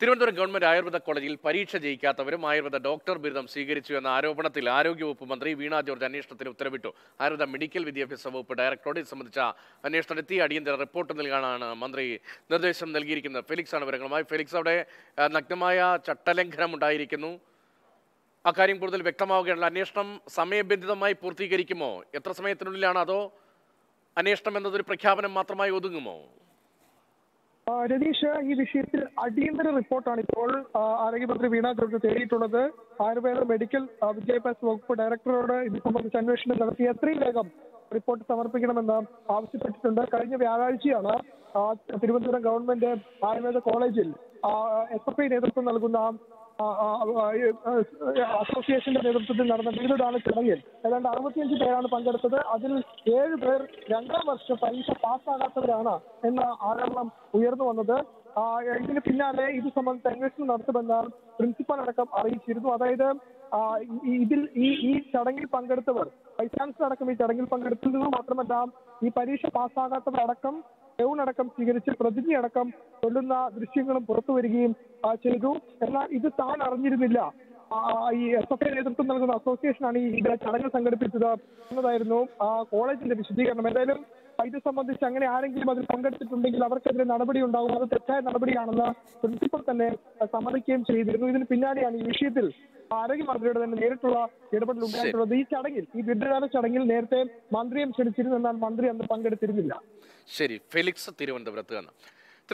Thiruvananthapuram government Ayurveda കോളേജിൽ പരീക്ഷ ജയിക്കാത്തവരും Ayurveda doctor ബിരുദം സ്വീകരിച്ചു എന്ന ആരോപണത്തിൽ ആരോഗ്യവകുപ്പ് മന്ത്രി വീണ ജോർജ് അന്വേഷണത്തിന് ഉത്തരവിട്ടു ആയുർവേദ മെഡിക്കൽ വിദ്യാഭ്യാസ വകുപ്പ് ഡയറക്ടറോട് ഇത് സംബന്ധിച്ച അന്വേഷണത്തിലെത്തി അടിയന്തര റിപ്പോർട്ട് നൽകാനാണ് മന്ത്രി നിർദ്ദേശം നൽകിയിരിക്കുന്നത് ഫെലിക്സ് ആണ് വിവരങ്ങളുമായി ഫെലിക്സ് അവിടെ ആ, നഗ്നമായ ചട്ടലംഘനം ഉണ്ടായിരിക്കുന്നു അക്കാര്യം കൂടുതൽ വ്യക്തമാവുകയാണല്ലോ അന്വേഷണം സമയബന്ധിതമായി പൂർത്തീകരിക്കുമോ എത്ര സമയത്തിനുള്ളിലാണ് അതോ അന്വേഷണം എന്നതൊരു പ്രഖ്യാപനം മാത്രമായി ഒതുങ്ങുമോ ആ, രതീഷ് ഈ വിഷയത്തിൽ അടിയന്തര റിപ്പോർട്ടാണ് ഇപ്പോൾ ആ, ആരോഗ്യമന്ത്രി വീണ ജോർജ് തേടിയിട്ടുള്ളത് ആയുർവേദ മെഡിക്കൽ ആ, വിദ്യാഭ്യാസ വകുപ്പ് ഡയറക്ടറോട് ഇത് സംബന്ധിച്ച് അന്വേഷണം നടത്തി എത്രയും വേഗം റിപ്പോർട്ട് സമർപ്പിക്കണമെന്ന് ആവശ്യപ്പെട്ടിട്ടുണ്ട് കഴിഞ്ഞ വ്യാഴാഴ്ചയാണ് ആ, തിരുവനന്തപുരം ഗവൺമെന്റ് ആയുർവേദ കോളേജിൽ എസ് എഫ് ഐ നേതൃത്വം നൽകുന്ന ആ, ആ, ആ, ആ, അസോസിയേഷന്റെ നേതൃത്വത്തിൽ നടന്ന ബിരുദദാന ചടങ്ങിൽ ഏതാണ്ട് അറുപത്തിയഞ്ച് പേരാണ് പങ്കെടുത്തത് അതിൽ ഏഴ് പേർ രണ്ടാം വർഷ പരീക്ഷ പാസ്സാകാത്തവരാണ് എന്ന ആരോപണം ഉയർന്നു വന്നത് ആ, ഇതിന് പിന്നാലെ ഇത് സംബന്ധിച്ച് അന്വേഷണം നടത്തുമെന്ന് പ്രിൻസിപ്പൽ അടക്കം അറിയിച്ചിരുന്നു അതായത് ആ, ഈ- ഇതിൽ ഈ ഈ ചടങ്ങിൽ പങ്കെടുത്തവർ വൈസ് ചാൻസലർ അടക്കം ഈ ചടങ്ങിൽ പങ്കെടുത്തത് മാത്രമല്ല ഈ പരീക്ഷ പാസ്സാകാത്തവർ അടക്കം ഗൗൺ അടക്കം സ്വീകരിച്ച് പ്രതിജ്ഞയടക്കം കൊല്ലുന്ന ദൃശ്യങ്ങളും പുറത്തു വരികയും ആ, ചെയ്തു എന്നാൽ ഇത് താൻ അറിഞ്ഞിരുന്നില്ല ആ, ഈ എസ് എഫ് ഐ നേതൃത്വം നൽകുന്ന അസോസിയേഷനാണ് ഈ ഇത് ചടങ്ങ് സംഘടിപ്പിച്ചത് എന്നതായിരുന്നു ആ കോളേജിന്റെ വിശദീകരണം എന്തായാലും ഇത് സംബന്ധിച്ച് അങ്ങനെ ആരെങ്കിലും അതിൽ പങ്കെടുത്തിട്ടുണ്ടെങ്കിൽ അവർക്കെതിരെ നടപടി ഉണ്ടാകും അത് തെറ്റായ നടപടിയാണെന്ന് പ്രിൻസിപ്പൽ തന്നെ സമ്മതിക്കുകയും ചെയ്തിരുന്നു ഇതിന് പിന്നാലെയാണ് ഈ വിഷയത്തിൽ ആരോഗ്യമന്ത്രിയുടെ തന്നെ നേരിട്ടുള്ള ഇടപെടൽ ഉണ്ടായിട്ടുള്ളത് ഈ ചടങ്ങിൽ ഈ ബിരുദദാന ചടങ്ങിൽ നേരത്തെ മന്ത്രിയും ക്ഷണിച്ചിരുന്നു എന്നാൽ മന്ത്രി അന്ന് പങ്കെടുത്തിരുന്നില്ല ശരി ഫെലിക്സ് തിരുവനന്തപുരത്ത് നിന്ന്